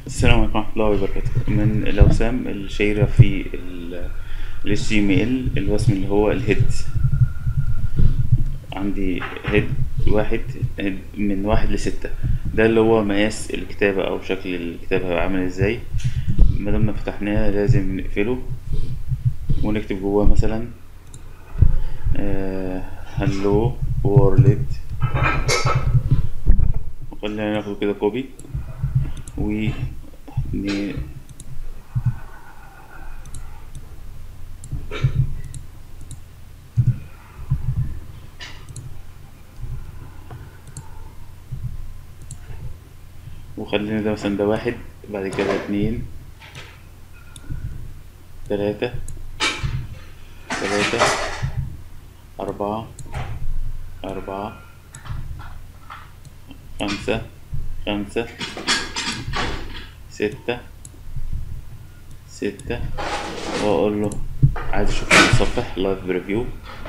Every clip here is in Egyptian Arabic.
السلام عليكم ورحمة الله وبركاته من الأوسام الشهيرة في ال HTML الوسم اللي هو الهيد عندي هيد واحد هيد من واحد لستة ده اللي هو مقاس الكتابة أو شكل الكتابة هيبقى عامل ازاي مادام فتحناه لازم نقفله ونكتب جواه مثلا هلو وورلد خلينا ناخده كده كوبي و ن- وخلينا ده مثلا ده واحد بعد كده اتنين تلاتة تلاتة أربعة أربعة خمسة خمسة ستة ستة وأقول له عايز أشوف المتصفح لايف بريفيو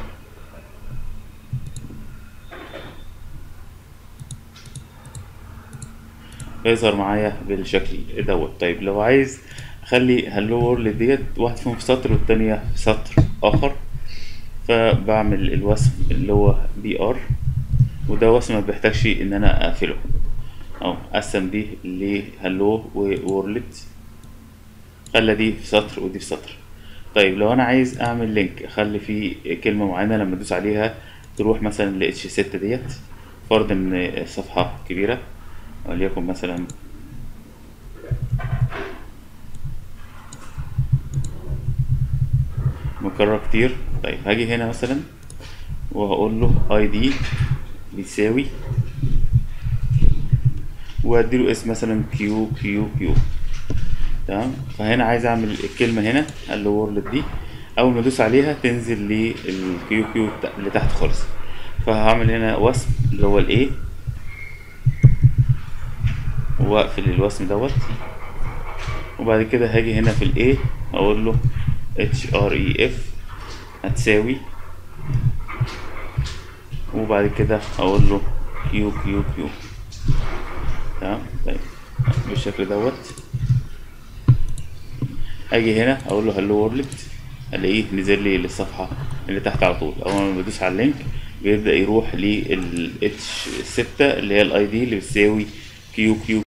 يظهر معايا بالشكل دوت طيب لو عايز اخلي هلو وورلد ديت واحد فيهم في سطر والتانية في سطر اخر فبعمل الوصف اللي هو بي ار وده وصف ما بيحتاجش ان انا اقفله او اقسم دي لهلو وورلد خلى دي في سطر ودي في سطر طيب لو انا عايز اعمل لينك اخلي فيه كلمة معينة لما ادوس عليها تروح مثلا ل اتش 6 ديت فرض ان الصفحة كبيرة وليكن مثلا مكرر كتير طيب هاجي هنا مثلا وهقول له اي دي بيساوي واديله اسم مثلا كيو كيو كيو تمام فهنا عايز اعمل الكلمه هنا اللي وورلد دي اول ما ادوس عليها تنزل للكيو كيو اللي تحت خالص فهعمل هنا وصم اللي هو الايه واقفل الوسم دوت وبعد كده هاجي هنا في الايه اقول له اتش ار اي اف هتساوي وبعد كده اقول له كيو كيو كيو تمام طيب بالشكل دوت اجي هنا اقول له هلو وورلد الاقيه نزل لي للصفحه اللي تحت على طول اول ما بدوس على اللينك بيبدا يروح لل اتش 6 اللي هي الاي دي اللي بتساوي كيو كيو